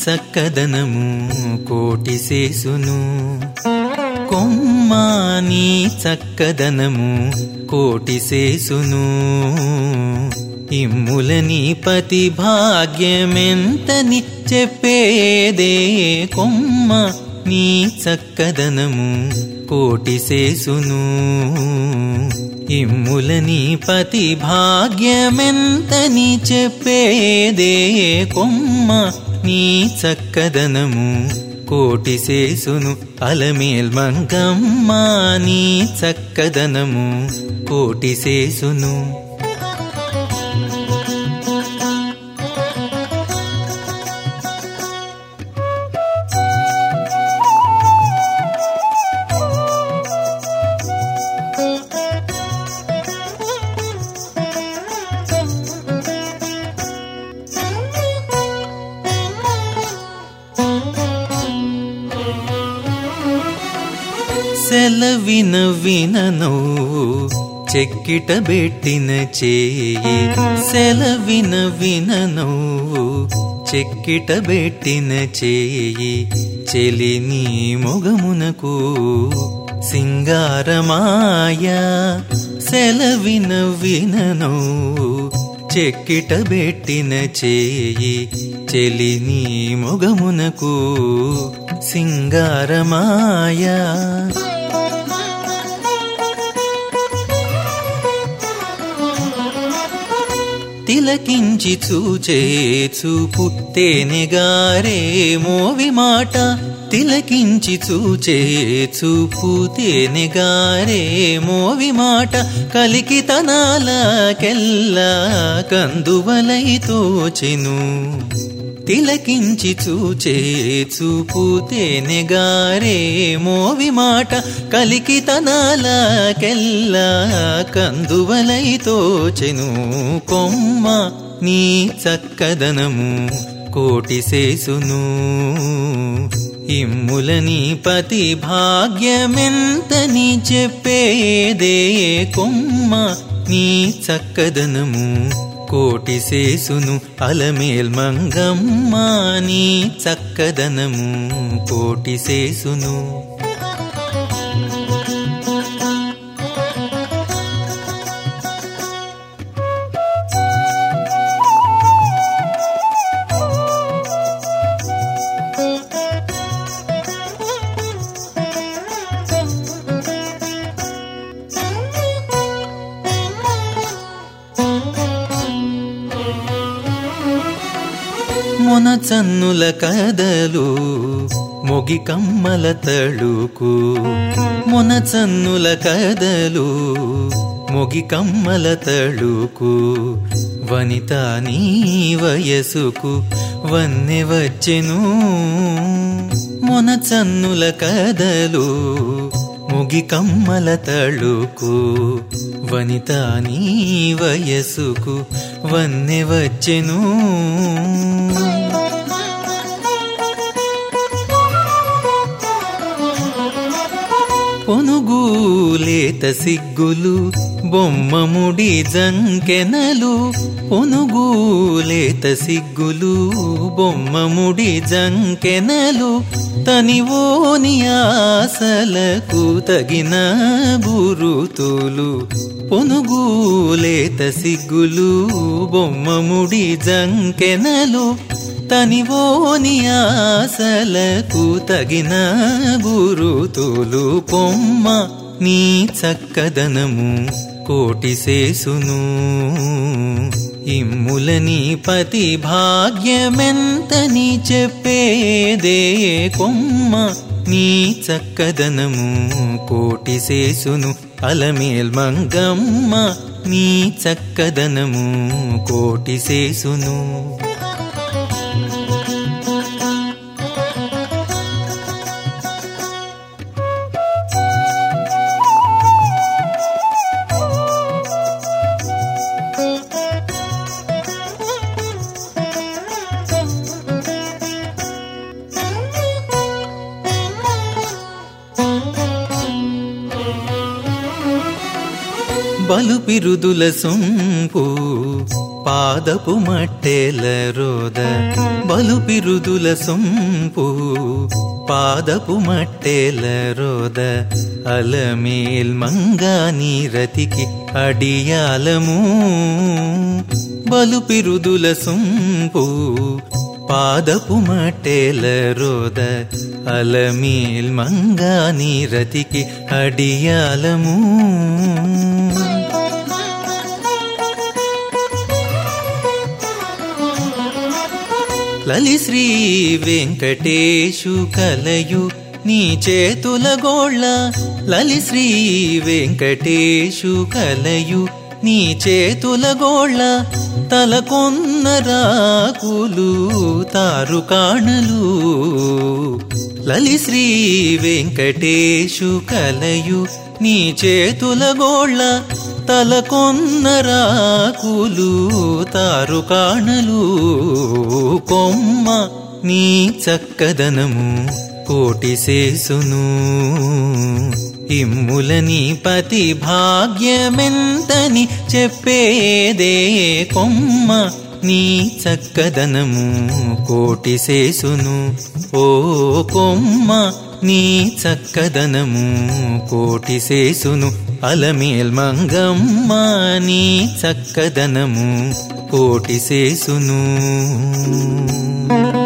చక్కదనము కోటి శేసును కొమ్మా నీ చక్కదనము కోటి శేసును ఇమ్ములని పతి భాగ్యమెంతని చెప్పేదే కొమ్మ నీ చక్కదనము కోటి శేసును ఇమ్ములని పతి భాగ్యమెంతని చెప్పేదే కొమ్మ నీ చక్కదనము కోటి శేసును అలమేల్ మంగమ్మ నీ చక్కదనము కోటి శేసును సెలవిన వినను చెక్కిట బెట్టిన చేయి సెలవిన వినను చెక్కిట బెట్టిన చేయి చెలిని మొగమునకు సింగారమాయ సెలవిన వినను చెక్కిట బెట్టిన చేయి చెలిని మొగమునకు సింగారమాయా తిలకించి చూచే చూపు తేనెగారే మోవి మాట తిలకించి చూచే చూపు తేనెగారే మోవి మాట కలికి తనాలకెల్లా కందువలై తోచెను తిలకించి చూచే చూపు తేనెగారే మోవి మాట కలికి తనాలకెల్లా కందువలై తోచెను కొమ్మ నీ చక్కదనము కోటి శేసును ఇమ్ములని పతి భాగ్యమెంతని చెప్పేదే కొమ్మ నీ చక్కదనము కోటి శేసును అలమేల్ మంగమ్మ నీ చక్కదనము కోటి శేసును మొన చన్నుల కదలు మొగి కమ్మల తళుకు మొన చన్నుల కదలు మొగి కమ్మల తళుకు వనిత నీ వయసుకు వన్నె వచ్చెను మొన చన్నుల కదలు ముగి కమ్మల తళుకు వనిత నీ వయసుకు వన్నె వచ్చెను పొనుగూలేత సిగ్గులు బొమ్మముడి జంకెనలు పొనుగూలేత సిగ్గులు బొమ్మముడి జంకెనలు తనివోని ఆశలకు తగిన గురుతులు పొనుగూలేత సిగ్గులు బొమ్మముడి జంకెనలు తనివోని ఆశలకు తగిన గురుతులు పొమ్మ నీ చక్కదనము కోటి శేసును ఇమ్ములని పతి భాగ్యమెంతని చెప్పేదే కొమ్మ నీ చక్కదనము కోటి శేసును అలమేల్ మంగమ్మ నీ చక్కదనము కోటి శేసును బలు పిరుదుల సొంపు పాదపు మట్టెల రోద బలు పిరుదుల సొంపు పాదపు మట్టెల రోద అలమేల్ మంగాని రతికి అడియాలము బలు పిరుదుల సొంపు పాదపు మట్టెల రోద అలమేల్ మంగాని రతికి అడియాలము లలి శ్రీ వెంకటేశు కలయు నీ చేతుల గోళ్ళ లలి శ్రీ వెంకటేశు కలయు నీ చేతుల గోళ్ళ తలకొన్న రాకులు తారు కాణలు లలి శ్రీ వెంకటేశు కలయు నీ చేతుల గోళ్ళ తలకొన్న రాకులు తారు కాణలు కొమ్మ నీ చక్కదనము కోటి శేసును ఇమ్ములని పతి భాగ్యమెంతని చెప్పేదే కొమ్మ నీ చక్కదనము కోటి శేసును ఓ కొమ్మ నీ చక్కదనము కోటి శేసును అలమేల్ మంగమ్మ నీ చక్కదనము కోటి శేసును